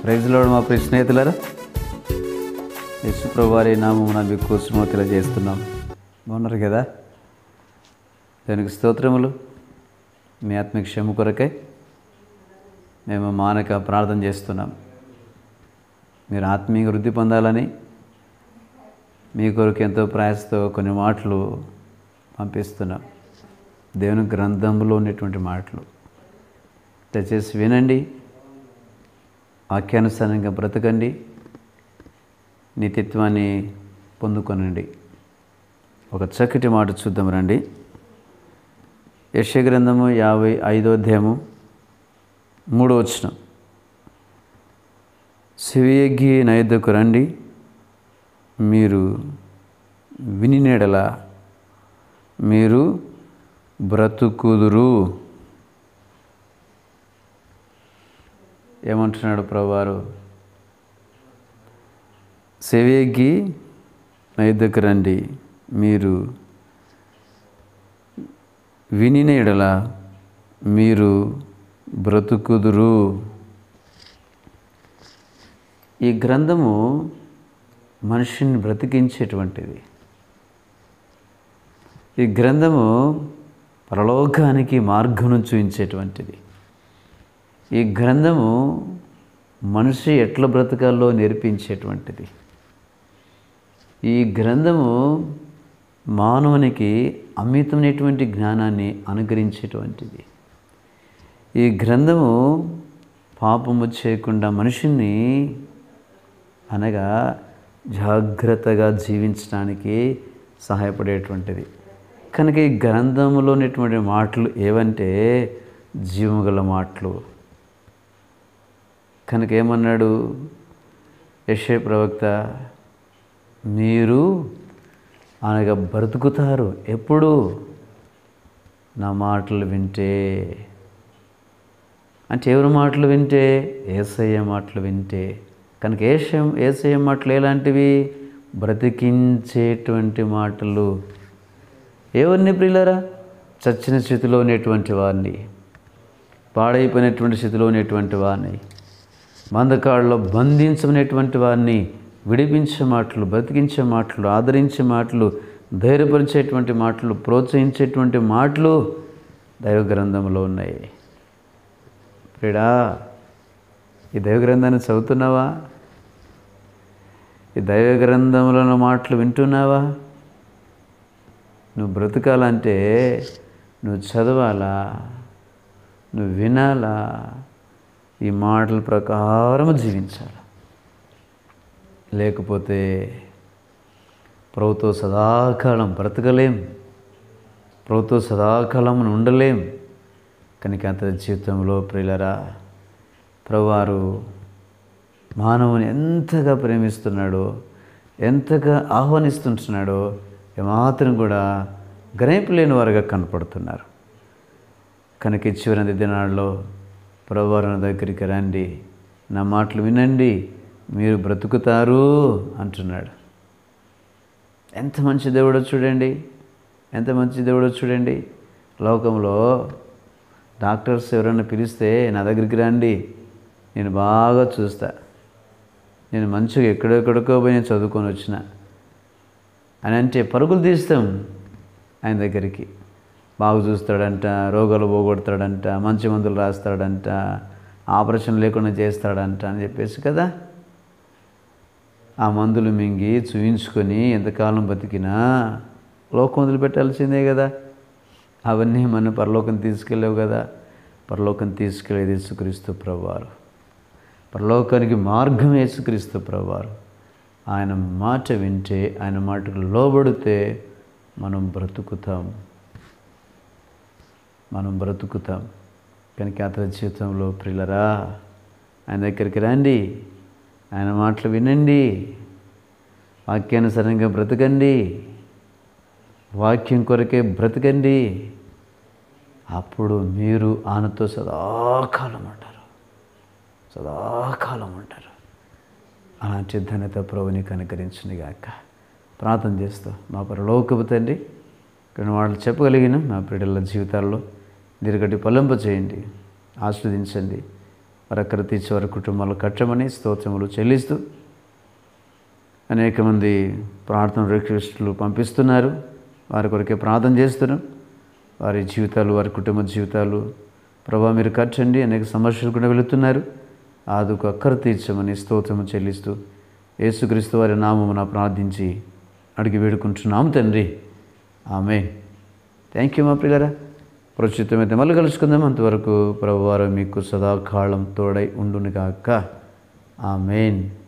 ప్రైజ్లో మా ప్రియ స్నేహితులారా యేసుప్రభు వారి నామమున మీకు కూర్చుమో తెలియజేస్తున్నాం బాగున్నారు కదా దానికి స్తోత్రములు మీ ఆత్మిక క్షమ కొరకై మేము మానక ప్రార్థన చేస్తున్నాం మీరు ఆత్మీయ వృద్ధి పొందాలని మీ కొరకు ఎంతో ప్రయాసతో కొన్ని మాటలు పంపిస్తున్నాం దేవుని గ్రంథంలో ఉన్నటువంటి మాటలు దయచేసి వినండి వాక్యానుసారంగా బ్రతకండి నిత్యత్వాన్ని పొందుకొనండి ఒక చక్కటి మాట చూద్దాం రండి యశ గ్రంథము యాభై ఐదో అధ్యాయము మూడో వచనం శివయజ్ఞి నైద్దకు రండి మీరు వినినెడల మీరు బ్రతుకుదురు ఏమంటున్నాడు ప్రభువారు సెవేగి నైద్దకు రండి మీరు వినిన ఎడల మీరు బ్రతుకుదురు ఈ గ్రంథము మనిషిని బ్రతికించేటువంటిది ఈ గ్రంథము పరలోకానికి మార్గం చూపించేటువంటిది ఈ గ్రంథము మనిషి ఎట్లా బ్రతకాలో నేర్పించేటువంటిది ఈ గ్రంథము మానవునికి అమితమైనటువంటి జ్ఞానాన్ని అనుగ్రహించేటువంటిది ఈ గ్రంథము పాపము చేయకుండా మనిషిని అనగా జాగ్రత్తగా జీవించడానికి సహాయపడేటువంటిది కనుక ఈ గ్రంథంలో ఉన్నటువంటి మాటలు ఏవంటే జీవగల మాటలు కనుక ఏమన్నాడు యశే ప్రవక్త మీరు అనగా బ్రతుకుతారు ఎప్పుడు నా మాటలు వింటే అంటే ఎవరి మాటలు వింటే ఏసయ్య మాటలు వింటే కనుక ఏషయం ఏసయ్య మాటలు ఎలాంటివి బ్రతికించేటువంటి మాటలు ఎవరిని ప్రియులరా చచ్చిన స్థితిలో ఉన్నటువంటి వారిని పాడైపోయినటువంటి స్థితిలో ఉన్నటువంటి వారిని మందకాళ్ళలో బంధించమనేటువంటి వారిని విడిపించే మాటలు బ్రతికించే మాటలు ఆదరించే మాటలు ధైర్యపరిచేటువంటి మాటలు ప్రోత్సహించేటువంటి మాటలు దైవ గ్రంథంలో ఉన్నాయి ప్రిడా ఈ దైవ గ్రంథాన్ని చదువుతున్నావా ఈ దైవ గ్రంథంలో ఉన్న మాటలు వింటున్నావా నువ్వు బ్రతకాలంటే నువ్వు చదవాలా నువ్వు వినాలా ఈ మాటల ప్రకారం జీవించాలి లేకపోతే ప్రభుత్వ సదాకాలం బ్రతకలేం ప్రభుత్వ సదాకాలం ఉండలేం కనుక అంత జీవితంలో ప్రియులరా ప్రభువారు మానవుని ఎంతగా ప్రేమిస్తున్నాడో ఎంతగా ఆహ్వానిస్తుంటున్నాడో ఏమాత్రం కూడా గ్రహింపు లేని వారుగా కనపడుతున్నారు కనుక ఈ చివరి దినాల్లో ప్రభువారు దగ్గరికి రండి నా మాటలు వినండి మీరు బ్రతుకుతారు అంటున్నాడు ఎంత మంచి దేవుడో చూడండి ఎంత మంచి దేవుడో చూడండి లోకంలో డాక్టర్స్ ఎవరైనా పిలిస్తే నా దగ్గరికి రండి నేను బాగా చూస్తా నేను మంచిగా ఎక్కడెక్కడికో పోయి నేను చదువుకొని వచ్చిన అని అంటే పరుగులు తీస్తాం ఆయన దగ్గరికి బాగు చూస్తాడంట రోగాలు పోగొడతాడంట మంచి మందులు రాస్తాడంట ఆపరేషన్ లేకుండా చేస్తాడంట అని చెప్పేసి కదా ఆ మందులు మింగి చూయించుకొని ఎంతకాలం బతికినా లోకం వదిలిపెట్టాల్సిందే కదా అవన్నీ మన పరలోకం తీసుకెళ్ళావు కదా పరలోకం తీసుకెళ్ళేది యేసుక్రీస్తు ప్రభువారు పరలోకానికి మార్గం యేసుక్రీస్తు ప్రభువారు ఆయన మాట వింటే ఆయన మాటకు లోబడితే మనం బ్రతుకుతాం మనం బ్రతుకుతాం కనుక అతని జీవితంలో ప్రిలరా ఆయన దగ్గరికి రండి ఆయన మాటలు వినండి వాక్యానుసారంగా బ్రతకండి వాక్యం కొరకే బ్రతకండి అప్పుడు మీరు ఆయనతో సదాకాలం ఉంటారు సదాకాలం ఉంటారు అలాంటి ధన్యత ప్రభుని కనుకరించింది గాక ప్రార్థన చేస్తూ మా పరలోకపు తండ్రి కొన్ని వాళ్ళు చెప్పగలిగిన మా పిల్లల జీవితాల్లో దీర్ఘటి పల్లింప చేయండి ఆస్వాదించండి వారి అక్కర తీర్చి వారి కుటుంబాలు కట్టమని స్తోత్రములు చెల్లిస్తూ అనేక మంది ప్రార్థన రిక్వెస్టులు పంపిస్తున్నారు వారి కొరకే ప్రార్థన చేస్తున్నాం వారి జీవితాలు వారి కుటుంబ జీవితాలు ప్రభా మీరు కట్టండి అనేక సమస్యలు కూడా వెళుతున్నారు ఆదుకు అక్కర తీర్చమని స్తోత్రము చెల్లిస్తూ యేసుక్రీస్తు వారి నామమున ప్రార్థించి అడిగి వేడుకుంటున్నాం తండ్రి ఆమె థ్యాంక్ యూ మా పిల్లరా ప్రస్తుతమైతే మళ్ళీ కలుసుకుందాం అంతవరకు ప్రభువారు మీకు సదాకాలం తోడై ఉండునుగాక ఆమెన్